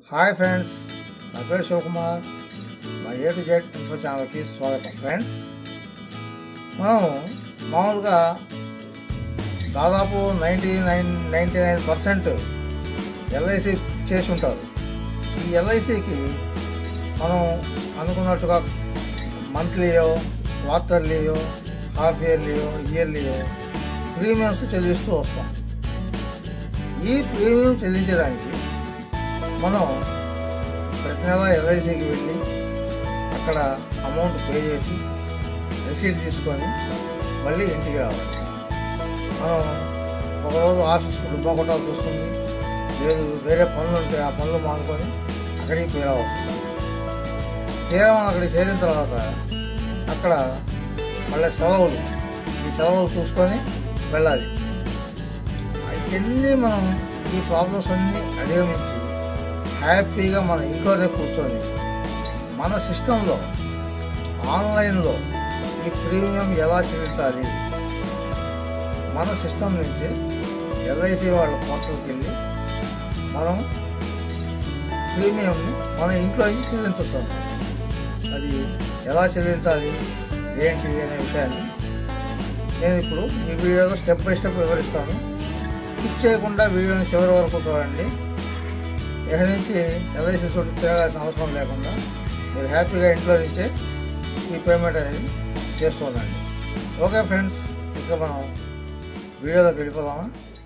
hi friends నా పేరు శివకుమార్ మా ఏ టు జెడ్ ఇన్ఫో ఛానల్కి స్వాగతం ఫ్రెండ్స్ మనం మామూలుగా దాదాపు ninety nine ninety nine percent LIC చేసి ఉంటారు ఈ ఎల్ఐసికి మనం అనుకున్నట్టుగా మంత్లీయో క్వార్టర్లీయో హాఫ్ ఇయర్లీయో ఇయర్లీయో ప్రీమియమ్స్ చెల్లిస్తూ వస్తాం ఈ ప్రీమియం చెల్లించడానికి మనం ప్రతి నెల ఎల్ఐసికి వెళ్ళి అక్కడ అమౌంట్ పే చేసి రసీడ్ తీసుకొని మళ్ళీ ఇంటికి రావాలి మనం ఒకరోజు ఆఫీస్కి డుబ్బా కొట్టాల్సి వస్తుంది లేదు వేరే పనులు ఉంటే ఆ పనులు మానుకొని అక్కడికి పోయి రావాల్సి వస్తుంది తీరా మనం అక్కడికి చేరిన తర్వాత అక్కడ మళ్ళీ సెలవులు ఈ సెలవులు చూసుకొని వెళ్ళాలి అవన్నీ మనం ఈ ప్రాబ్లమ్స్ అన్నీ అధిగమించి హ్యాపీగా మన ఇంట్లోనే కూర్చొని మన సిస్టంలో ఆన్లైన్లో ఈ ప్రీమియం ఎలా చెల్లించాలి మన సిస్టమ్ నుంచి ఎల్ఐసి వాళ్ళ పోర్టల్కి వెళ్ళి మనం ప్రీమియంని మన ఇంట్లో నుంచి చెల్లించవచ్చు అది ఎలా చెల్లించాలి ఏంటి అనే విషయాన్ని నేను ఇప్పుడు ఈ వీడియోలో స్టెప్ బై స్టెప్ వివరిస్తాను స్కిప్ చేయకుండా వీడియోని చివరి వరకు చూడండి ఇక నుంచి ఎల్ఐసి చుట్టూ తిరగాల్సిన అవసరం లేకుండా మీరు హ్యాపీగా ఇంట్లో నుంచే ఈ పేమెంట్ అనేది చేస్తుండండి ఓకే ఫ్రెండ్స్ ఇక మనం వీడియోలోకి వెళ్ళిపోదామా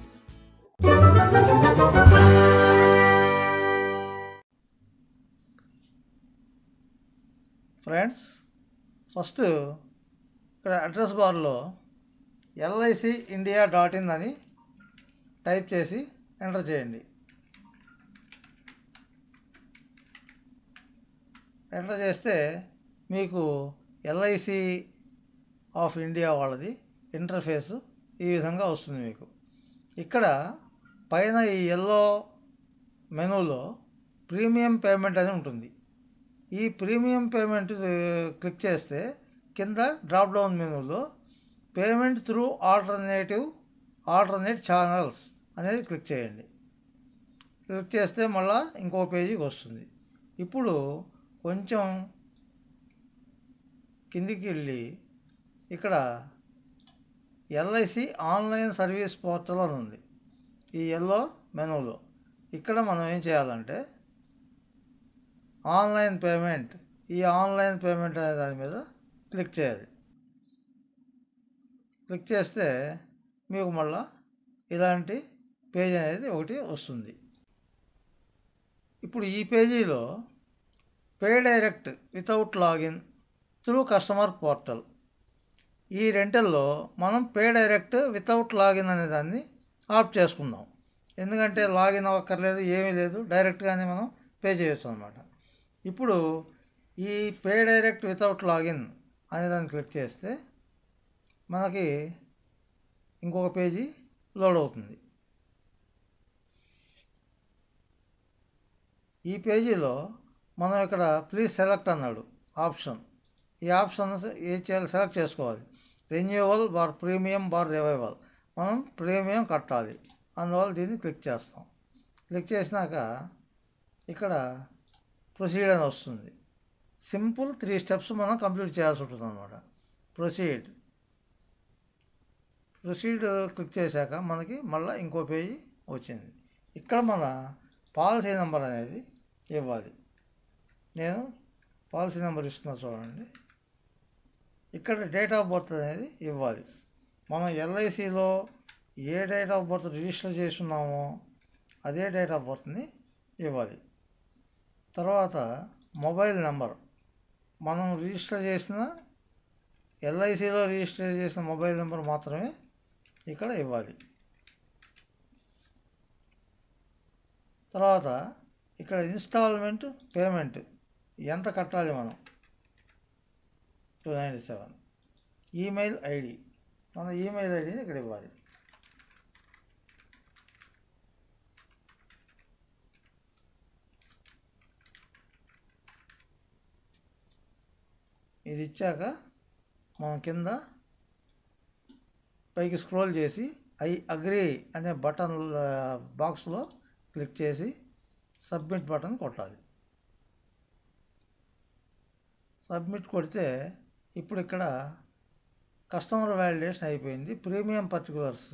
ఫ్రెండ్స్ ఫస్ట్ ఇక్కడ అడ్రస్ బార్లో ఎల్ఐసి ఇండియా డాట్ ఇన్ అని టైప్ చేసి ఎంటర్ చేయండి ఎంటర్ చేస్తే మీకు ఎల్ఐసి ఆఫ్ ఇండియా వాళ్ళది ఇంటర్ఫేస్ ఈ విధంగా వస్తుంది మీకు ఇక్కడ పైన ఈ ఎల్లో మెనూలో ప్రీమియం పేమెంట్ అని ఉంటుంది ఈ ప్రీమియం పేమెంట్ క్లిక్ చేస్తే కింద డ్రాప్ డౌన్ మెనూలో payment through alternative alternate channels అనేది క్లిక్ చేయండి క్లిక్ చేస్తే మళ్ళీ ఇంకో పేజీకి వస్తుంది ఇప్పుడు కొంచెం కిందికి వెళ్ళి ఇక్కడ ఎల్ఐసి ఆన్లైన్ సర్వీస్ పోర్టల్ అని ఉంది ఈ ఎల్లో మెనూలో ఇక్కడ మనం ఏం చేయాలంటే ఆన్లైన్ పేమెంట్ ఈ ఆన్లైన్ పేమెంట్ అనే దాని మీద క్లిక్ చేయాలి క్లిక్ చేస్తే మీకు మళ్ళా ఇలాంటి పేజ్ అనేది ఒకటి వస్తుంది ఇప్పుడు ఈ పేజీలో pay direct without login through customer portal ఈ రెంటల్లో మనం పే డైరెక్ట్ వితౌట్ లాగిన్ అనే దాన్ని ఆఫ్ చేసుకుందాం ఎందుకంటే లాగిన్ అవ్వక్కర్లేదు ఏమీ లేదు డైరెక్ట్గానే మనం పే చేయొచ్చు అనమాట ఇప్పుడు ఈ పే డైరెక్ట్ వితౌట్ లాగిన్ అనే దాన్ని క్లిక్ చేస్తే మనకి ఇంకొక పేజీ లోడ్ అవుతుంది ఈ పేజీలో మనం ఇక్కడ ప్లీజ్ సెలెక్ట్ అన్నాడు ఆప్షన్ ఈ ఆప్షన్ ఏ చేయాలి సెలెక్ట్ చేసుకోవాలి రెన్యూవల్ బార్ ప్రీమియం బార్ రివైవల్ మనం ప్రీమియం కట్టాలి అందువల్ల దీన్ని క్లిక్ చేస్తాం క్లిక్ చేసినాక ఇక్కడ ప్రొసీడ్ అని వస్తుంది సింపుల్ త్రీ స్టెప్స్ మనం కంప్లీట్ చేయాల్సి ఉంటుంది అనమాట ప్రొసీడ్ ప్రొసీడ్ క్లిక్ చేశాక మనకి మళ్ళీ ఇంకో పేజీ వచ్చింది ఇక్కడ మన పాలసీ నెంబర్ అనేది ఇవ్వాలి నేను పాలసీ నెంబర్ ఇస్తున్నా చూడండి ఇక్కడ డేట్ ఆఫ్ బర్త్ అనేది ఇవ్వాలి మనం ఎల్ఐసిలో ఏ డేట్ ఆఫ్ బర్త్ రిజిస్టర్ చేస్తున్నామో అదే డేట్ ఆఫ్ బర్త్ని ఇవ్వాలి తర్వాత మొబైల్ నెంబర్ మనం రిజిస్టర్ చేసిన ఎల్ఐసిలో రిజిస్టర్ చేసిన మొబైల్ నెంబర్ మాత్రమే ఇక్కడ ఇవ్వాలి తర్వాత ఇక్కడ ఇన్స్టాల్మెంట్ పేమెంట్ ఎంత కట్టాలి మనం two ninety seven email ID మన ఈమెయిల్ ఐడిని ఇక్కడ ఇవ్వాలి ఇది ఇచ్చాక మనం కింద పైకి స్క్రోల్ చేసి ఐ అగ్రి అనే బటన్ బాక్స్లో క్లిక్ చేసి సబ్మిట్ బటన్ కొట్టాలి సబ్మిట్ కొడితే ఇప్పుడు ఇక్కడ కస్టమర్ వ్యాలిడేషన్ అయిపోయింది ప్రీమియం పర్టికులర్స్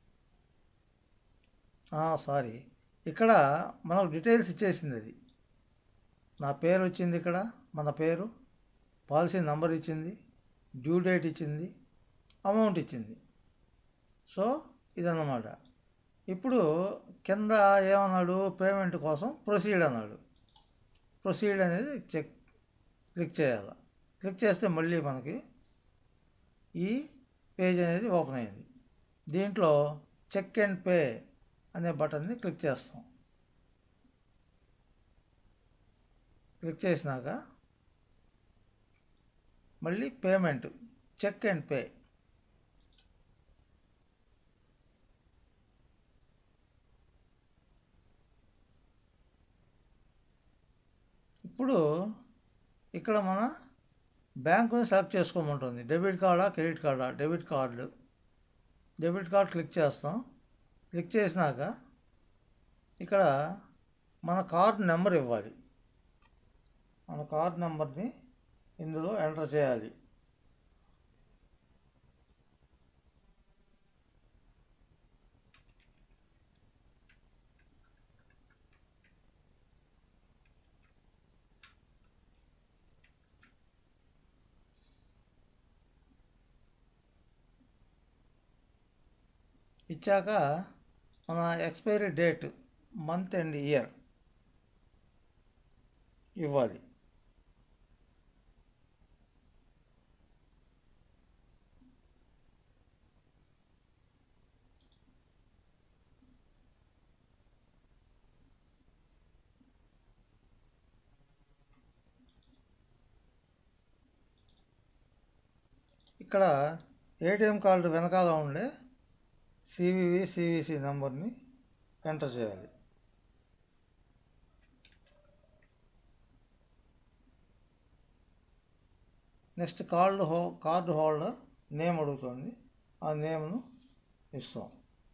సారీ ఇక్కడ మనకు డీటెయిల్స్ ఇచ్చేసింది అది నా పేరు వచ్చింది ఇక్కడ మన పేరు పాలసీ నంబర్ ఇచ్చింది డ్యూ డేట్ ఇచ్చింది అమౌంట్ ఇచ్చింది సో ఇదన్నమాట ఇప్పుడు కింద ఏమన్నాడు పేమెంట్ కోసం ప్రొసీడ్ అన్నాడు ప్రొసీడ్ అనేది చెక్ క్లిక్ చేయాలి క్లిక్ చేస్తే మళ్ళీ మనకి ఈ పేజ్ అనేది ఓపెన్ అయింది దీంట్లో చెక్ అండ్ పే అనే బటన్ని క్లిక్ చేస్తాం క్లిక్ చేసినాక మళ్ళీ పేమెంట్ చెక్ అండ్ పే ఇప్పుడు ఇక్కడ మన బ్యాంకుని సెలెక్ట్ చేసుకోమంటుంది డెబిట్ కార్డా క్రెడిట్ కార్డా debit card debit card click చేస్తాం క్లిక్ చేసినాక ఇక్కడ మన కార్డ్ నెంబర్ ఇవ్వాలి మన కార్డ్ నెంబర్ని ఇందులో ఎంటర్ చేయాలి ఇచ్చాక మన expiry date month and year ఇవ్వాలి ఇక్కడ ఏటీఎం కార్డు వెనకాల ఉండే సివివి సివిసి నెంబర్ని ఎంటర్ చేయాలి నెక్స్ట్ కార్డు హో కార్డు హోల్డర్ నేమ్ అడుగుతుంది ఆ నేమ్ను ఇస్తాం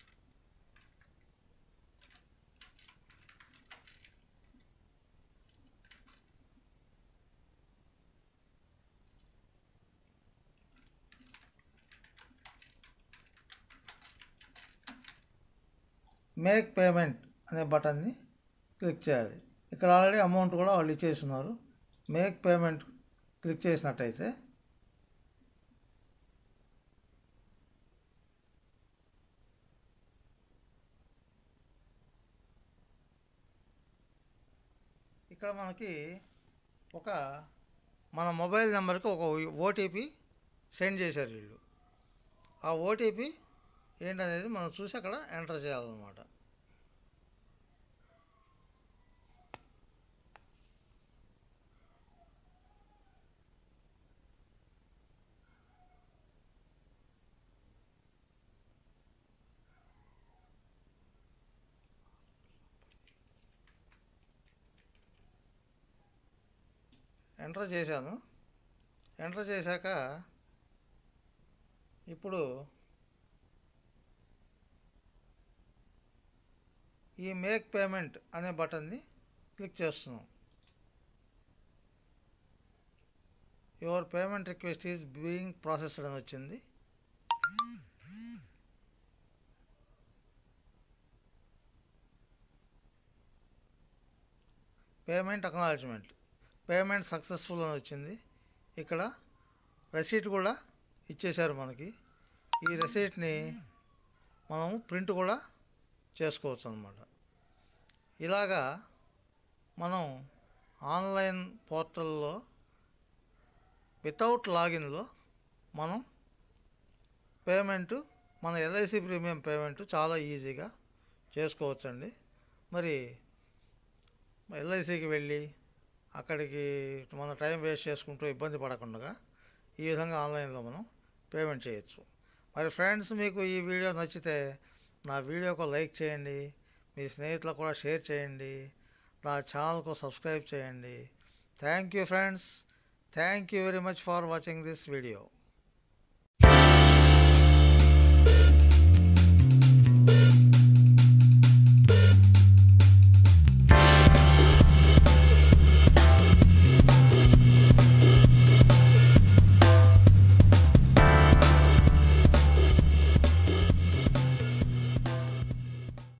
మేక్ పేమెంట్ అనే బటన్ని క్లిక్ చేయాలి ఇక్కడ ఆల్రెడీ అమౌంట్ కూడా వాళ్ళు ఇచ్చేస్తున్నారు మేక్ పేమెంట్ క్లిక్ చేసినట్టయితే ఇక్కడ మనకి ఒక మన మొబైల్ నెంబర్కి ఒక ఓటీపీ సెండ్ చేశారు వీళ్ళు ఆ ఓటీపీ ఏంటనేది మనం చూసి అక్కడ ఎంటర్ చేయాలన్నమాట ఎంటర్ చేశాను ఎంటర్ చేశాక ఇప్పుడు ఈ మేక్ పేమెంట్ అనే బటన్ని క్లిక్ చేస్తున్నాం your payment request is being processed అని వచ్చింది పేమెంట్ అక్నాలజ్మెంట్ పేమెంట్ సక్సెస్ఫుల్ అని వచ్చింది ఇక్కడ రసీట్ కూడా ఇచ్చేశారు మనకి ఈ రసీట్ని మనము ప్రింట్ కూడా చేసుకోవచ్చు అనమాట ఇలాగా మనం ఆన్లైన్ పోర్టల్లో వితౌట్ లాగిన్లో మనం పేమెంట్ మన ఎల్ఐసి ప్రీమియం పేమెంట్ చాలా ఈజీగా చేసుకోవచ్చండి మరి ఎల్ఐసికి వెళ్ళి అక్కడికి మన టైం వేస్ట్ చేసుకుంటూ ఇబ్బంది పడకుండా ఈ విధంగా ఆన్లైన్లో మనం పేమెంట్ చేయొచ్చు మరి ఫ్రెండ్స్ మీకు ఈ వీడియో నచ్చితే నా వీడియోకు లైక్ చేయండి మీ స్నేహితులకు కూడా షేర్ చేయండి నా ఛానల్కు సబ్స్క్రైబ్ చేయండి thank you friends thank you very much for watching this video